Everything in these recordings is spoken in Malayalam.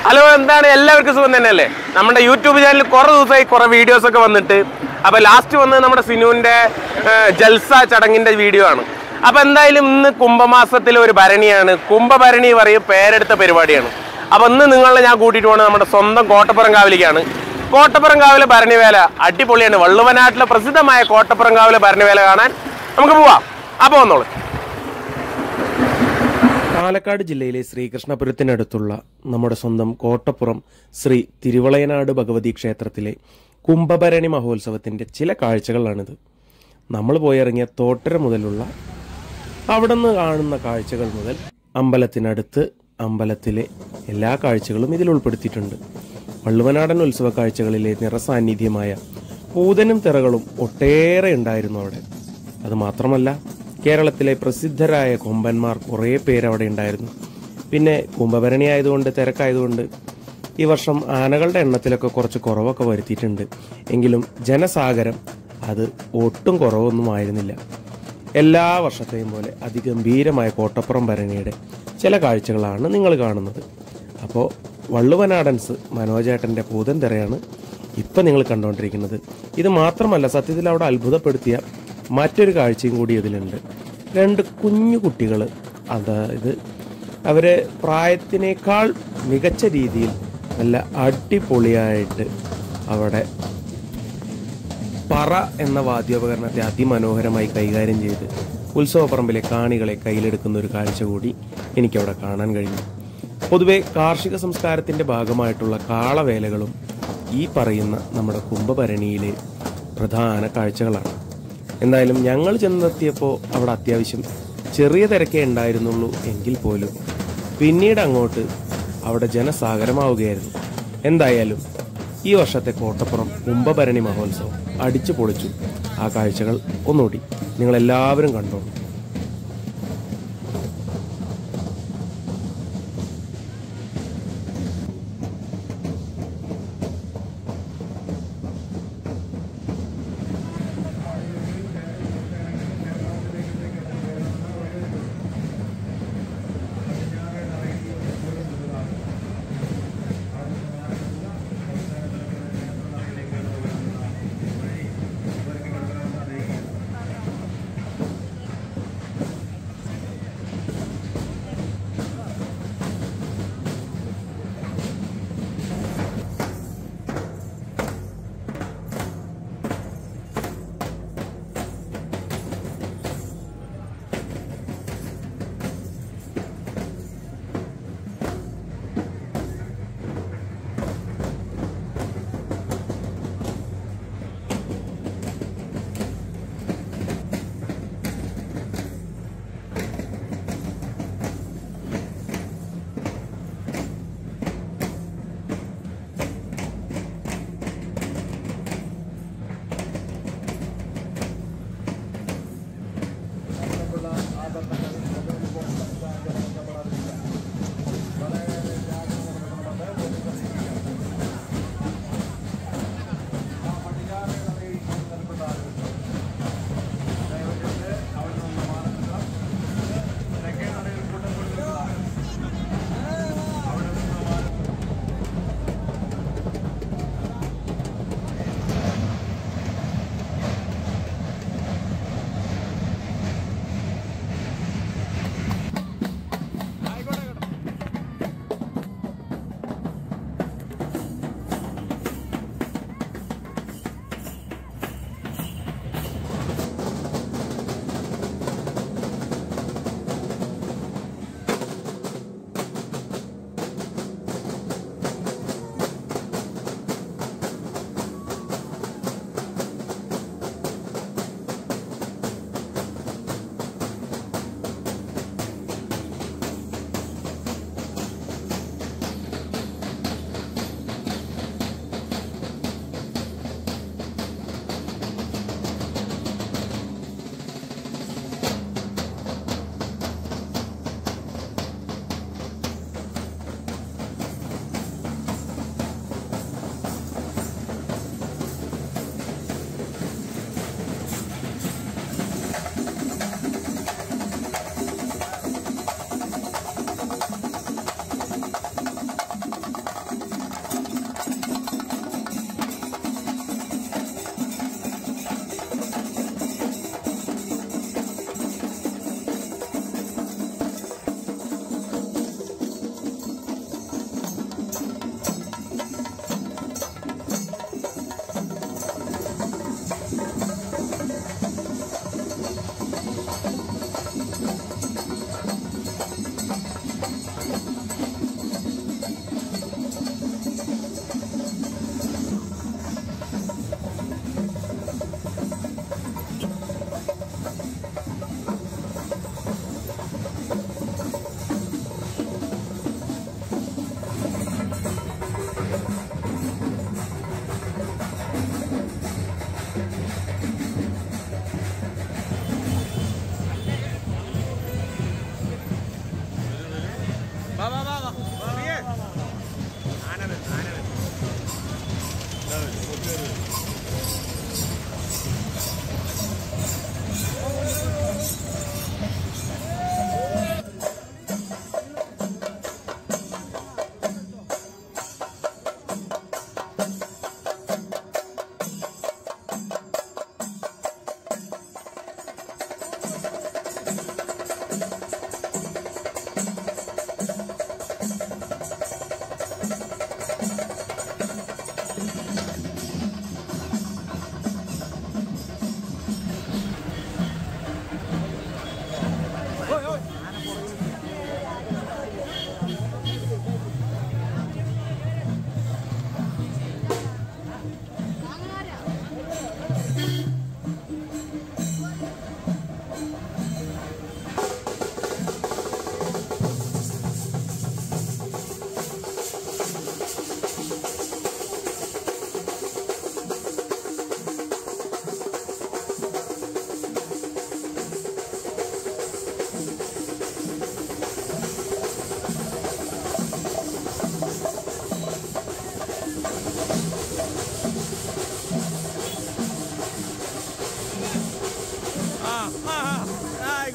ഹലോ എന്താണ് എല്ലാവർക്കും സുഖം തന്നെയല്ലേ നമ്മുടെ യൂട്യൂബ് ചാനലിൽ കുറെ ദിവസമായി കുറെ വീഡിയോസ് ഒക്കെ വന്നിട്ട് അപ്പൊ ലാസ്റ്റ് വന്നത് നമ്മുടെ സിനുവിന്റെ ഏ, ജൽസ ചടങ്ങിന്റെ വീഡിയോ ആണ് അപ്പൊ എന്തായാലും ഇന്ന് കുംഭമാസത്തിലെ ഒരു ഭരണിയാണ് കുംഭഭരണി പറയും പേരെടുത്ത പരിപാടിയാണ് അപ്പൊ ഇന്ന് നിങ്ങളെ ഞാൻ കൂട്ടിയിട്ട് പോകുന്നത് നമ്മുടെ സ്വന്തം കോട്ടപ്പുറം കാവിലേക്കാണ് കോട്ടപ്പുറം കാവിലെ ഭരണിവേല അടിപൊളിയാണ് വള്ളുവനാട്ടിലെ പ്രസിദ്ധമായ കോട്ടപ്പുറം കാവിലെ ഭരണിവേല കാണാൻ നമുക്ക് പോവാം അപ്പൊ വന്നോളൂ പാലക്കാട് ജില്ലയിലെ ശ്രീകൃഷ്ണപുരത്തിനടുത്തുള്ള നമ്മുടെ സ്വന്തം കോട്ടപ്പുറം ശ്രീ തിരുവളയനാട് ഭഗവതി ക്ഷേത്രത്തിലെ കുംഭഭരണി മഹോത്സവത്തിന്റെ ചില കാഴ്ചകളാണിത് നമ്മൾ പോയിറങ്ങിയ തോട്ടര മുതലുള്ള അവിടെ നിന്ന് കാണുന്ന കാഴ്ചകൾ മുതൽ അമ്പലത്തിനടുത്ത് അമ്പലത്തിലെ എല്ലാ കാഴ്ചകളും ഇതിൽ ഉൾപ്പെടുത്തിയിട്ടുണ്ട് വള്ളുവനാടൻ ഉത്സവ കാഴ്ചകളിലെ നിറസാന്നിധ്യമായ പൂതനും തിറകളും ഒട്ടേറെ ഉണ്ടായിരുന്നു അവിടെ അത് മാത്രമല്ല കേരളത്തിലെ പ്രസിദ്ധരായ കൊമ്പന്മാർ കുറേ പേര് അവിടെ ഉണ്ടായിരുന്നു പിന്നെ കുംഭഭരണി ആയതുകൊണ്ട് തിരക്കായതുകൊണ്ട് ഈ വർഷം ആനകളുടെ എണ്ണത്തിലൊക്കെ കുറച്ച് കുറവൊക്കെ വരുത്തിയിട്ടുണ്ട് എങ്കിലും ജനസാഗരം അത് ഒട്ടും കുറവൊന്നും ആയിരുന്നില്ല എല്ലാ വർഷത്തെയും പോലെ അതിഗംഭീരമായ കോട്ടപ്പുറം ഭരണിയുടെ ചില കാഴ്ചകളാണ് നിങ്ങൾ കാണുന്നത് അപ്പോൾ വള്ളുവനാടൻസ് മനോജേട്ടൻ്റെ പൂതൻ തിറയാണ് ഇപ്പം നിങ്ങൾ കണ്ടുകൊണ്ടിരിക്കുന്നത് ഇത് മാത്രമല്ല സത്യത്തിൽ അവിടെ അത്ഭുതപ്പെടുത്തിയ മറ്റൊരു കാഴ്ചയും കൂടി ഇതിലുണ്ട് രണ്ട് കുഞ്ഞു കുട്ടികൾ അതായത് അവരെ പ്രായത്തിനേക്കാൾ മികച്ച രീതിയിൽ നല്ല അടിപൊളിയായിട്ട് അവിടെ പറ എന്ന വാദ്യോപകരണത്തെ അതിമനോഹരമായി കൈകാര്യം ചെയ്ത് ഉത്സവപ്പറമ്പിലെ കാണികളെ കയ്യിലെടുക്കുന്ന ഒരു കാഴ്ച കൂടി എനിക്കവിടെ കാണാൻ കഴിഞ്ഞു പൊതുവെ കാർഷിക സംസ്കാരത്തിന്റെ ഭാഗമായിട്ടുള്ള കാളവേലകളും ഈ പറയുന്ന നമ്മുടെ കുംഭഭരണിയിലെ പ്രധാന കാഴ്ചകളാണ് എന്തായാലും ഞങ്ങൾ ചെന്നെത്തിയപ്പോൾ അവിടെ അത്യാവശ്യം ചെറിയ തിരക്കേ ഉണ്ടായിരുന്നുള്ളൂ എങ്കിൽ പോലും പിന്നീട് അങ്ങോട്ട് അവിടെ ജനസാഗരമാവുകയായിരുന്നു എന്തായാലും ഈ വർഷത്തെ കോട്ടപ്പുറം കുംഭഭരണി മഹോത്സവം അടിച്ചു പൊളിച്ചു ആ കാഴ്ചകൾ ഒന്നുകൂടി നിങ്ങൾ എല്ലാവരും കണ്ടോളൂ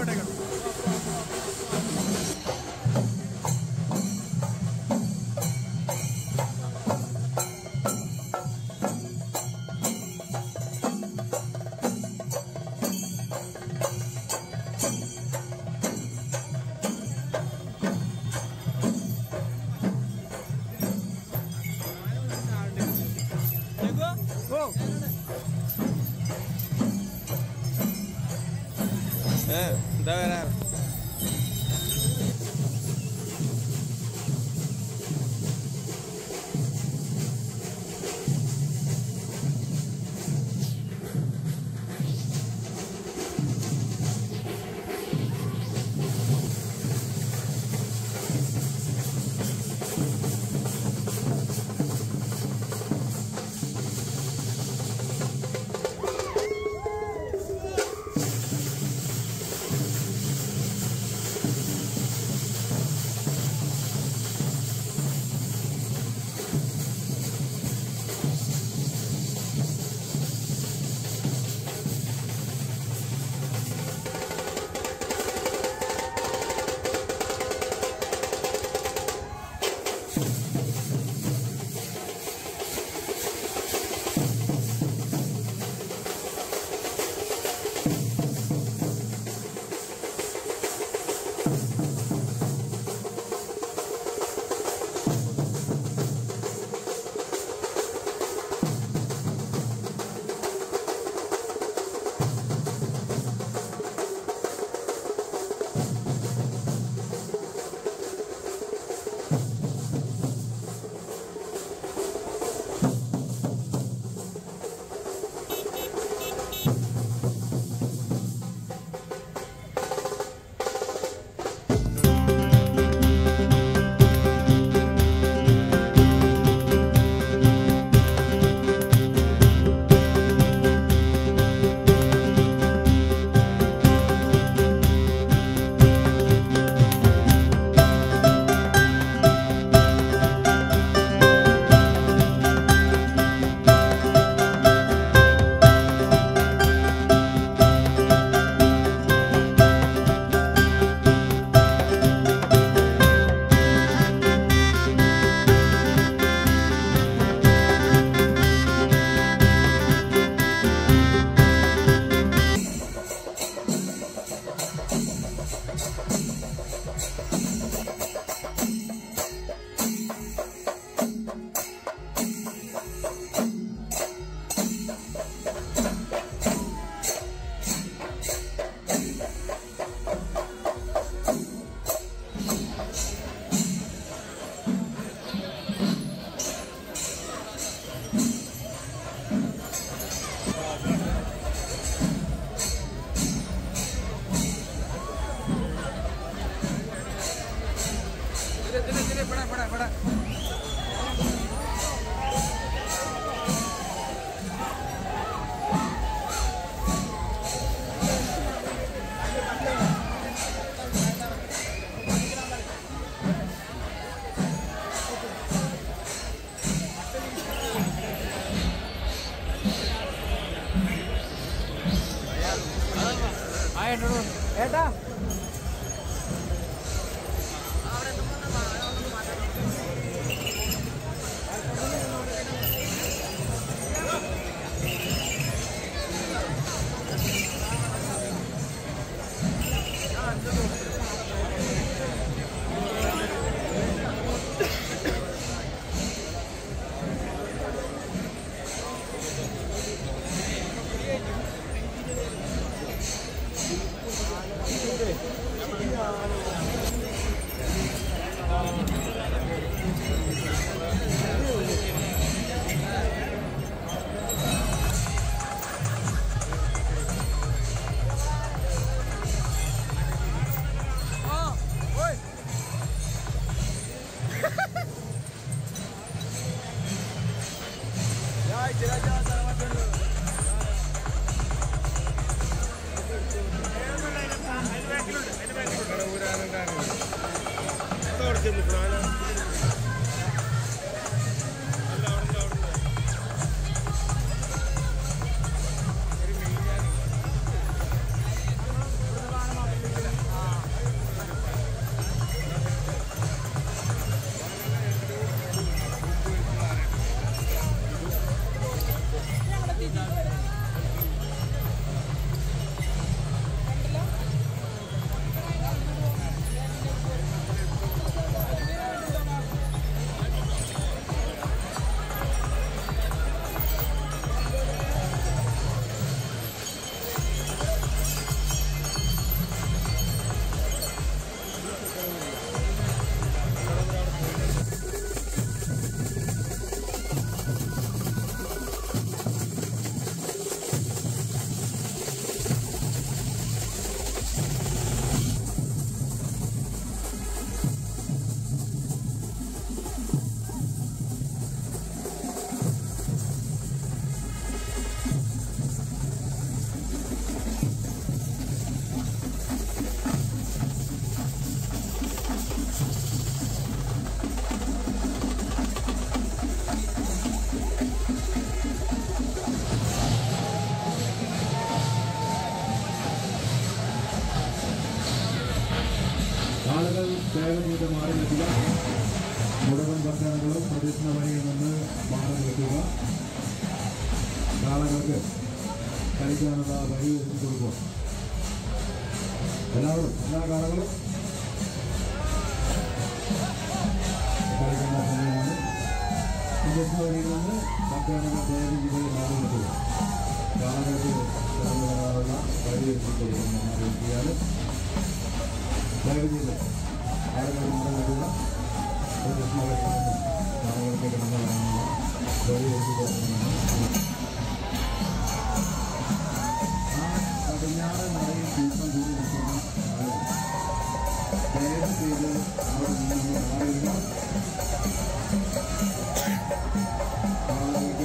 എന്താ വരാ ആളുകൾ വേഗം ചെയ്ത് മാറി നിൽക്കുക മുഴുവൻ ഭക്തകളും പ്രദക്ഷിണ വഴിയിൽ നിന്ന് മാറി നിൽക്കുക കാളകൾക്ക് കളിക്കാനുള്ള വഴി ഒരുക്കി കൊടുക്കുക എല്ലാവരും എല്ലാ കാളകളും കളിക്കേണ്ട സമയമാണ് പ്രദക്ഷിണ വഴിയിൽ നിന്ന് ഭക്തജനങ്ങൾ വേഗം ചെയ്ത് മാറി നിൽക്കുക കാളകൾക്ക് കടന്നു വരാനുള്ള വഴി ഒരുക്കി കൊടുക്കുന്ന വ്യക്തിയാൽ ദയവ് ചെയ്ത് ആളുകൾ മാറി നിൽക്കുക പ്രദക്ഷിണ വഴിയിൽ നിന്ന് കാളകൾക്ക് കടന്നു വരാനുള്ള വഴി ഒരുക്കി കൊടുക്കുന്നതാണ് ആ പടിഞ്ഞാറ് നടയിൽ ദീപം കൂടി നിൽക്കുന്ന ആളുകൾ ദയവ് ചെയ്ത് അവിടെ നിന്ന് മാറിയില്ല ആളുകൾക്ക്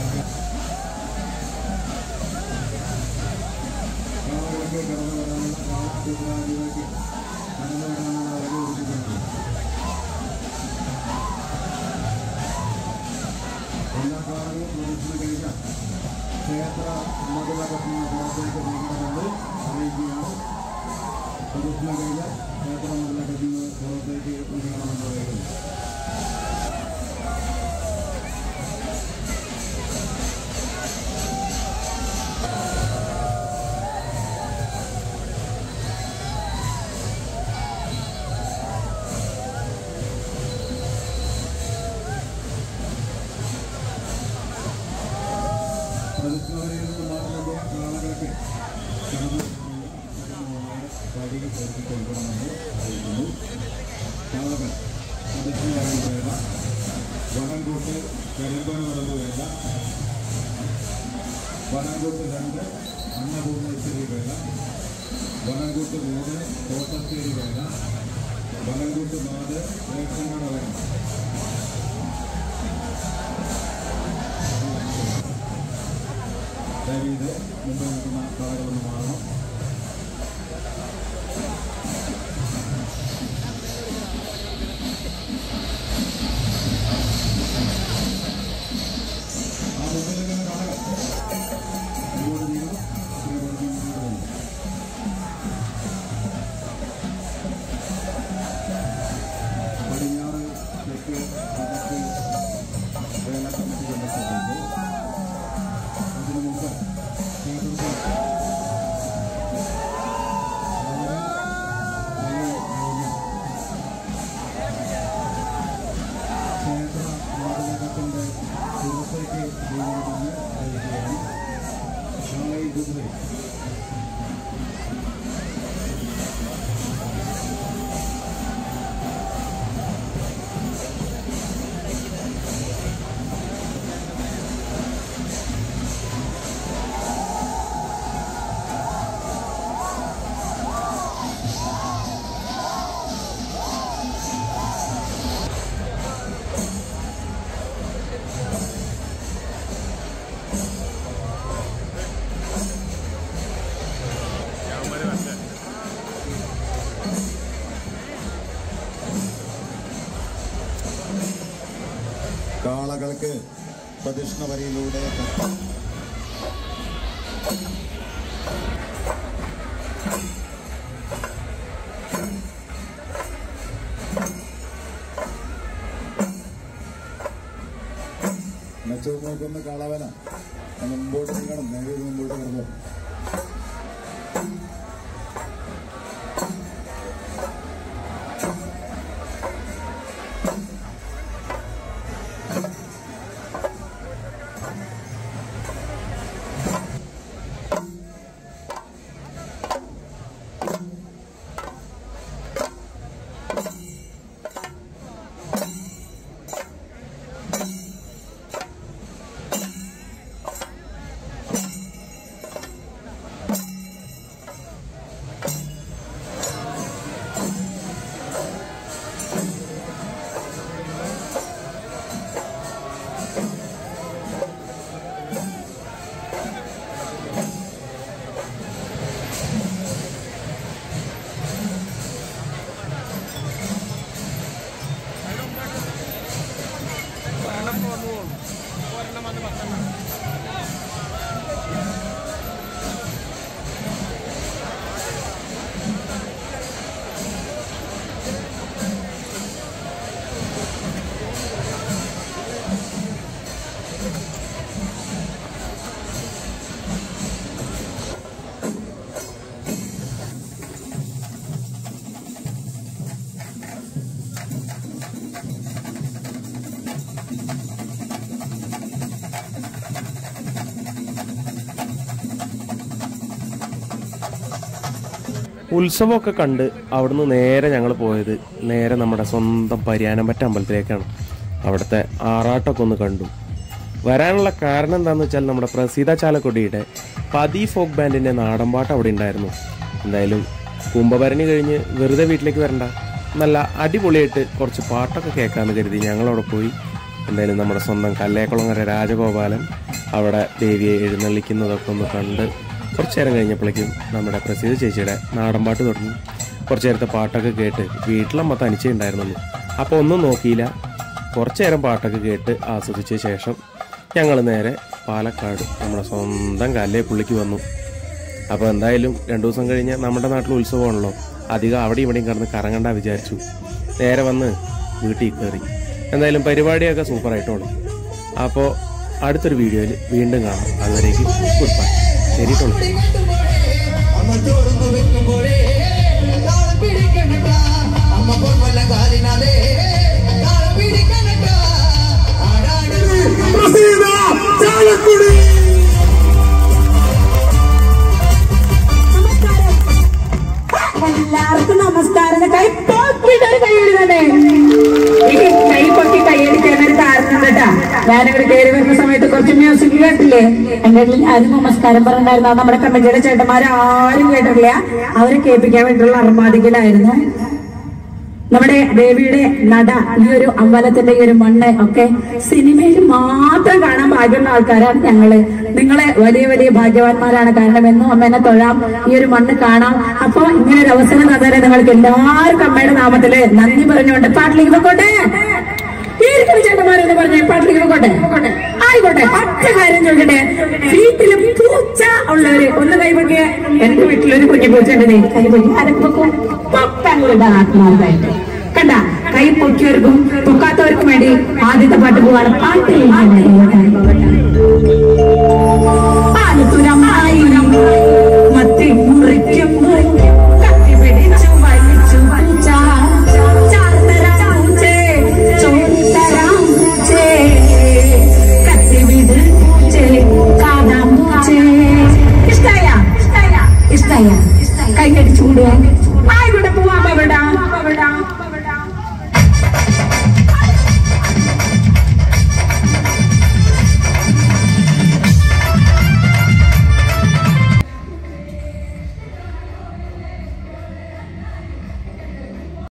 ആളുകൾക്ക് കടന്നു വരാനുള്ള കാലത്തിലേക്ക് കടന്നു വരാനുള്ള വഴി ഒരുക്കിയിട്ടുണ്ട് എല്ലാ കാറുകളും പ്രദക്ഷിണ കഴിക്കാൻ ക്ഷേത്ര മതിലകത്തുന്ന പുറത്തേക്ക് നീങ്ങണമെന്ന് അറിയിക്കുകയാണ് പ്രദക്ഷിണ കഴിഞ്ഞ് ക്ഷേത്ര മതിലകത്തുനിന്ന് പുറത്തേക്ക് നീങ്ങണമെന്ന് പറയുന്നു പ്രദക്ഷിണവരയിൽ നിന്ന് മാറുമ്പോൾ കാളകൾക്ക് കടന്നു വഴി ഒരുക്കി കൊടുക്കണമെന്ന് അറിയിക്കുന്നു കാളകൾ പ്രദക്ഷിണവഴി വേണ്ട വടംകൂട്ട് കരിമ്പന നടന്നു വേണ്ട വടംകൂട്ട് രണ്ട് അന്നപൂർണേശ്വരി വേണ്ട വടംകൂട്ട് മൂന്ന് തോട്ടശ്ശേരി വേണ്ട വടംകൂട്ട് നാല് റേഷൻകട വേണ്ട ദയവീത് മുമ്പ് നിൽക്കുന്ന കാളകളൊന്ന് മാറണം ആ മുമ്പിൽ നിൽക്കുന്ന കാളകൾ ഇങ്ങോട്ട് നീങ്ങണം ഇങ്ങോട്ട് നീങ്ങുന്നോട്ട് പോകുന്നു പടിഞ്ഞാറ് തെക്ക് വടക്ക് വേല കമ്മിറ്റി ബന്ധപ്പെട്ടുണ്ട് അതിനു മുമ്പ് ക്ഷേത്രത്തിൽ വളരെ വലിയ മൂല്യം ക്ഷേത്ര വാതകത്തിന്റെ പുറത്തേക്ക് നീങ്ങണമെന്ന് അറിയിക്കുകയാണ് ഷായി കുതിരൈ കാളകൾക്ക് പ്രദക്ഷിണ വരിയിലൂടെ മെച്ചവും നോക്കുന്ന കാളവന മുമ്പോട്ട് നീങ്ങണം നേരെ മുമ്പോട്ട് കിടന്നു ഉത്സവമൊക്കെ കണ്ട് അവിടുന്ന് നേരെ ഞങ്ങൾ പോയത് നേരെ നമ്മുടെ സ്വന്തം പരിയാനമ്പറ്റ അമ്പലത്തിലേക്കാണ് അവിടുത്തെ ആറാട്ടമൊക്കെ ഒന്ന് കണ്ടു വരാനുള്ള കാരണം എന്താണെന്ന് വെച്ചാൽ നമ്മുടെ പ്രസീത ചാലക്കുടിയുടെ പതി ഫോക്ക് ബാൻഡിൻ്റെ നാടൻപാട്ട് അവിടെ ഉണ്ടായിരുന്നു എന്തായാലും കുംഭഭരണി കഴിഞ്ഞ് വെറുതെ വീട്ടിലേക്ക് വരണ്ട നല്ല അടിപൊളിയായിട്ട് കുറച്ച് പാട്ടൊക്കെ കേൾക്കാമെന്ന് കരുതി ഞങ്ങളവിടെ പോയി എന്തായാലും നമ്മുടെ സ്വന്തം കല്ലേക്കുളങ്ങര രാജഗോപാലൻ അവിടെ ദേവിയെ എഴുന്നള്ളിക്കുന്നതൊക്കെ ഒന്ന് കണ്ട് കുറച്ചു നേരം കഴിഞ്ഞപ്പോഴേക്കും നമ്മുടെ പ്രസീത ചേച്ചിയുടെ നാടൻപാട്ട് തുടങ്ങി കുറച്ചു നേരത്തെ പാട്ടൊക്കെ കേട്ട് വീട്ടിലമ്മ തനിച്ചേ ഉണ്ടായിരുന്നുള്ളൂ അപ്പോൾ ഒന്നും നോക്കിയില്ല കുറച്ചു നേരം പാട്ടൊക്കെ കേട്ട് ആസ്വദിച്ച ശേഷം ഞങ്ങൾ നേരെ പാലക്കാട് നമ്മുടെ സ്വന്തം കല്ലേപ്പുള്ളിക്ക് വന്നു അപ്പോൾ എന്തായാലും രണ്ടു ദിവസം കഴിഞ്ഞ് നമ്മുടെ നാട്ടിൽ ഉത്സവമാണല്ലോ അധികം അവിടെ ഇവിടെയും കിടന്ന് കറങ്ങണ്ട വിചാരിച്ചു നേരെ വന്ന് വീട്ടിൽ കയറി എന്തായാലും പരിപാടിയൊക്കെ സൂപ്പറായിട്ടോളൂ അപ്പോൾ അടുത്തൊരു വീഡിയോയിൽ വീണ്ടും കാണാം അതുവരേക്ക് ഗുഡ് ബൈ ശരിയിട്ടുള്ളൂ അമ്മ ചോറുന്നു വെക്കുമ്പോഴേ താളം പിടിക്കണട്ട അമ്മ പൊന്മല്ല കാലിനാലേ താളം പിടിക്കണട്ട ആടാട് എല്ലാവർക്കും നമസ്കാരം കൈ പൊക്കിട്ടൊരു കൈയടിതന്നെ ഈ കൈ പൊക്കി കൈയടിക്കാൻ ഒരു കാരണം കേട്ടാ ഞാനിവിടെ കയറി വരുന്ന സമയത്ത് കുറച്ച് മ്യൂസിക് കേട്ടില്ലേ എന്റെ വീട്ടിൽ ആരും നമസ്കാരം പറഞ്ഞിട്ടുണ്ടായിരുന്നു അത് നമ്മുടെ കമ്മിറ്റിയുടെ ചേട്ടന്മാർ ആരും കേട്ടിട്ടില്ല അവരെ കേൾപ്പിക്കാൻ വേണ്ടിയിട്ടുള്ള അർമാദിക്കലായിരുന്നു നമ്മുടെ ദേവിയുടെ നട ഈ ഒരു അമ്പലത്തിന്റെ ഈ ഒരു മണ്ണ് ഒക്കെ സിനിമയിൽ മാത്രം കാണാൻ ഭാഗ്യമുള്ള ആൾക്കാരാണ് ഞങ്ങള് നിങ്ങളെ വലിയ വലിയ ഭാഗ്യവാന്മാരാണ് കാരണം എന്നും അമ്മേനെ തൊഴാം ഈ ഒരു മണ്ണ് കാണാം അപ്പൊ ഇങ്ങനെ ഒരു അവസരം തന്നേരെ നിങ്ങൾക്ക് എല്ലാവർക്കും അമ്മയുടെ നാമത്തില് നന്ദി പറഞ്ഞുകൊണ്ട് പാട്ടിലേക്ക് പോയിക്കോട്ടെ ഈർക്കൽ ചേട്ടന്മാരെന്ന് പറഞ്ഞേ പാട്ടിലേക്ക് പോയിക്കോട്ടെ ആയിക്കോട്ടെ ഒറ്റ കാര്യം ചോദിക്കട്ടെ വീട്ടില് പൂച്ച ഉള്ളവര് ഒന്ന് കൈപൊക്കിയ എന്റെ വീട്ടിലൊരു കുഞ്ഞു പൂച്ച ഉണ്ട് നീ കൈപൊക്കി അരപ്പൊക്കും പൊക്കങ്ങളുടെ ആത്മാവായിട്ട് കണ്ട കൈ പൊക്കിയവർക്കും പൊക്കാത്തവർക്കും വേണ്ടി ആദ്യത്തെ പാട്ട് പോവാണ് പാട്ടിലേക്ക് പാലത്തുരമായി മത്തി മുറിക്കുമ്പോ